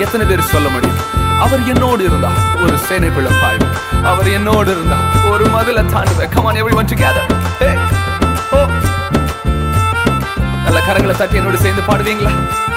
எத்தனை பேர் சொல்ல முடியும் அவர் என்னோடு இருந்தா ஒரு சேனைக்குள்ள பாய்வேன் அவர் என்னோடு இருந்தா ஒரு மதில தாண்டுவேன் கமான் எவ்ரி ஒன் டுகெதர் ஓ நல்ல கரங்களை தட்டி என்னோடு சேர்ந்து பாடுவீங்களா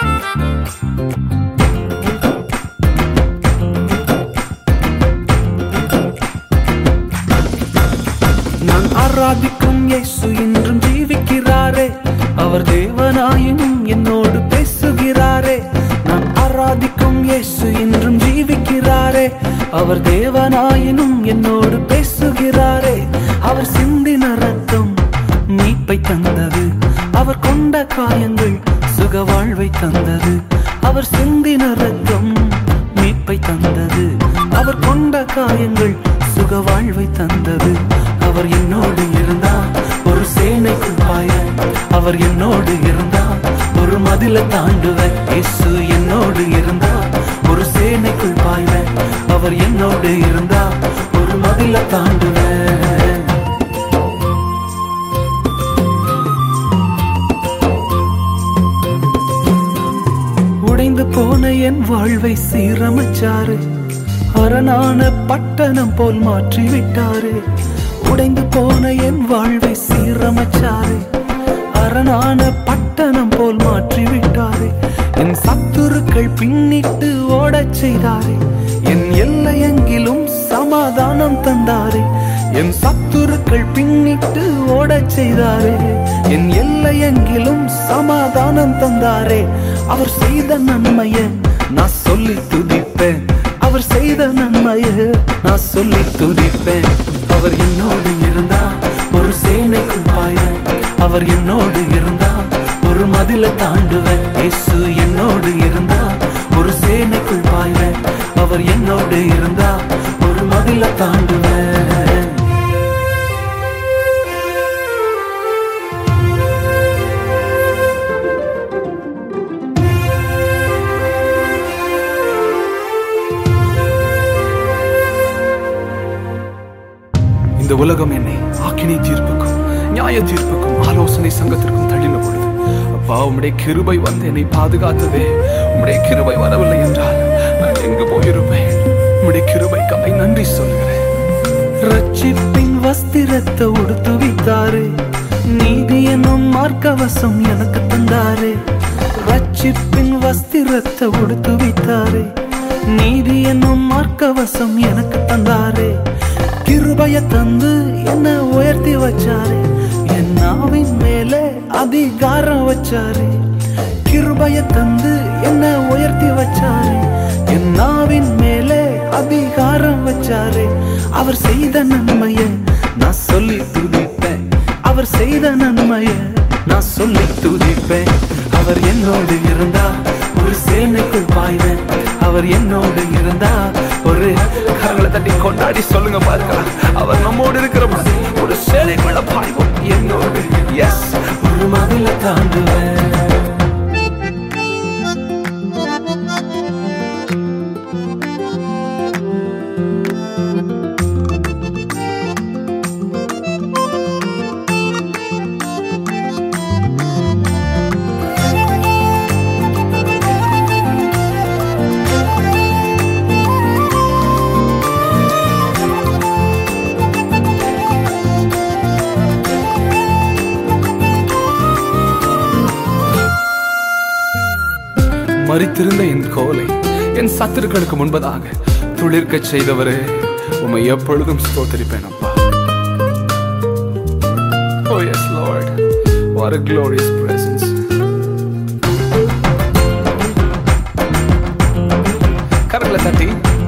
நான் ஆராதிக்கும் இயேசு இன்றும் ஜீவிக்கிறாரே அவர் தேவனாயினும் என்னோடு பேசுகிறாரே நான் ஆராதிக்கும் இயேசு இன்றும் ஜீவிக்கிறாரே அவர் தேவனாயினும் என்னோடு பேசுகிறாரே அவர் சிந்தின ரத்தம் மீட்பை தந்தது அவர் கொண்ட காயங்கள் சுக வாழ்வை தந்தது அவர் சிந்தின ரத்தம் மீட்பை தந்தது அவர் கொண்ட காயங்கள் சுக வாழ்வை தந்தது அவர் என்னோடு இருந்தார் ஒரு சேனைக்குள் பாய அவர் என்னோடு இருந்தார் ஒரு மதில தாண்டுவ இயேசு என்னோடு இருந்தார் ஒரு சேனைக்குள் பாய்வ அவர் என்னோடு இருந்தார் ஒரு மதில தாண்டுவேன் உடைந்து போன என் வாழ்வை சீரமைச்சாரு அரணான பட்டணம் போல் மாற்றி விட்டாரு உடைந்து போன என் வாழ்வை சீரமைச்சாரு அரணான பட்டணம் போல் மாற்றி விட்டாரு என் சத்துருக்கள் பின்னிட்டு ஓடச் செய்தாரே என் எல்லையெங்கிலும் சமாதானம் தந்தாரே என் சத்துருக்கள் பின்னிட்டு ஓடச் செய்தாரே என் எல்லையெங்கிலும் சமாதானம் தந்தாரே அவர் செய்த நன்மைய நான் சொல்லி துதிப்பேன் அவர் செய்த நன்மைய நான் சொல்லி துதிப்பேன் அவர் என்னோடு இருந்தா ஒரு சேனைக்குள் பாய அவர் என்னோடு இருந்தா ஒரு மதில தாண்டுவேன் இயேசு என்னோடு இருந்தா ஒரு சேனைக்குள் பாய்வேன் அவர் என்னோடு இருந்தா ஒரு மதில தாண்டுவேன் இந்த உலகம் என்னை ஆக்கினை தீர்ப்புக்கும் நியாய தீர்ப்புக்கும் ஆலோசனை சங்கத்திற்கும் தள்ளின பொழுது அப்பா உம்முடைய கிருபை வந்து என்னை பாதுகாத்ததே உம்முடைய கிருபை வரவில்லை என்றால் நான் எங்கு போயிருப்பேன் உம்முடைய கிருபைக்காய் நன்றி சொல்கிறேன் ரட்சிப்பின் வஸ்திரத்தை உடுத்து வித்தாரு நீதி என்னும் மார்க்கவசம் எனக்கு தந்தாரே ரட்சிப்பின் வஸ்திரத்தை உடுத்து வித்தாரு நீதி என்னும் மார்க்கவசம் எனக்கு தந்தாரே கிருபைய தந்து என்ன உயர்த்தி வச்சாரு என் நாவின் மேலே அதிகாரம் வச்சாரு கிருபைய தந்து என்ன உயர்த்தி வச்சாரு என் நாவின் மேலே அதிகாரம் வச்சாரு அவர் செய்த நன்மைய நான் சொல்லி துதிப்பேன் அவர் செய்த நன்மைய நான் சொல்லி துதிப்பேன் அவர் என்னோடு இருந்தா ஒரு சேனைக்குள் பாய்வேன் அவர் என்னோடு இருந்தா ஒரு கரங்களை தட்டி கொண்டாடி சொல்லுங்க பார்க்கலாம் அவர் நம்மோடு இருக்கிற மாதிரி ஒரு சேலைக்குள்ள பாய்வோம் என்னோடு எஸ் ஒரு மதில தாண்டுவேன் மறித்திருந்த என் கோலை என் சத்துருக்களுக்கு முன்பதாக துளிர்க்க செய்தவரே உம்மை எப்பொழுதும் ஸ்தோத்தரிப்பேன் அப்பா Oh yes, Lord. What a glorious presence. கரங்களை தட்டி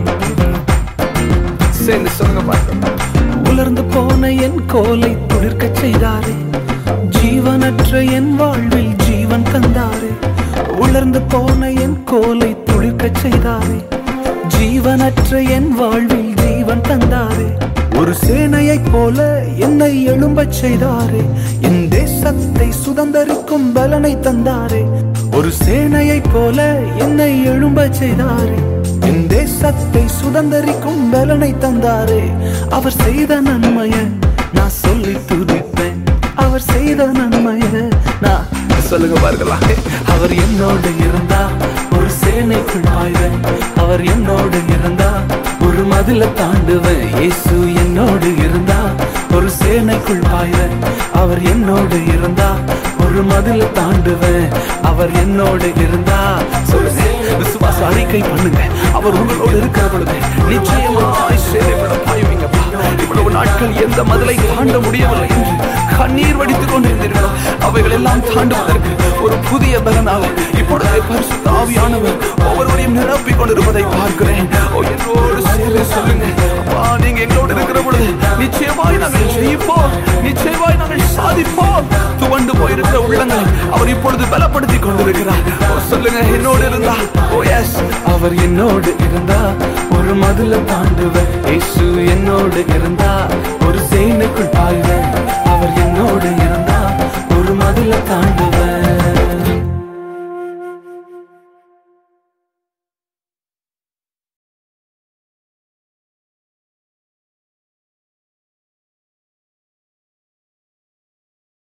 சேர்ந்து சொல்லுங்க பார்க்கலாம் உலர்ந்து போன என் கோலை துளிர்க்க செய்தாரே ஜீவனற்ற என் வாழ்வில் ஜீவன் தந்தாரே உலர்ந்து போன என் கோலை துளிர்க்க செய்தாரே ஜீவனற்ற என் வாழ்வில் ஜீவன் தந்தாரே ஒரு சேனையைப் போல என்னை எழும்பச் செய்தாரே என் தேசத்தை சுதந்தரிக்கும் பலனை தந்தாரே ஒரு சேனையைப் போல என்னை எழும்பச் செய்தாரே என் தேசத்தை சுதந்தரிக்கும் பலனை தந்தாரே அவர் செய்த நன்மைய நான் சொல்லி துதிப்பேன் அவர் செய்த நன்மைய நான் சொல்லுங்க பார்க்கலாம் அவர் என்னோடு இருந்தா ஒரு சேனைக்கு சேனைக்குள் பாய்வேன் அவர் என்னோடு இருந்தா ஒரு மதில தாண்டுவேன் இயேசு என்னோடு இருந்தா ஒரு சேனைக்குள் பாய்வேன் அவர் என்னோடு இருந்தா ஒரு மதில தாண்டுவேன் அவர் என்னோடு இருந்தா சொல்லுங்க விசுவாச அறிக்கை பண்ணுங்க அவர் உங்களோடு இருக்கிற பொழுது நிச்சயமாய் சேனைக்குள்ள பாய்வீங்கப்பா இவ்வளவு நாட்கள் எந்த மதிலை தாண்ட முடியவில்லை என்று கண்ணீர் வடித்துக் கொண்டிருந்தீர்களோ அவைகள் எல்லாம் தாண்டுவதற்கு ஒரு புதிய பலனாக இப்பொழுது பரிசுத்த ஆவியானவர் ஒவ்வொருவரையும் நிரப்பிக் கொண்டிருப்பதை பார்க்கிறேன் ஓ, என்னோடு சேர்ந்து சொல்லுங்க அப்பா நீங்க எங்களோடு இருக்கிற பொழுது நிச்சயமாய் நாங்கள் ஜெயிப்போம் நிச்சயமாய் நாங்கள் சாதிப்போம் துவண்டு போயிருக்கிற உள்ளங்களை அவர் இப்பொழுது பலப்படுத்திக் கொண்டிருக்கிறார் ஓ, சொல்லுங்க என்னோடு இருந்தா ஓ எஸ் அவர் என்னோடு இருந்தா ஒரு மதுல தாண்டுவேன் இயேசு என்னோடு இருந்தா ஒரு சேனைக்குள் பாய்வேன்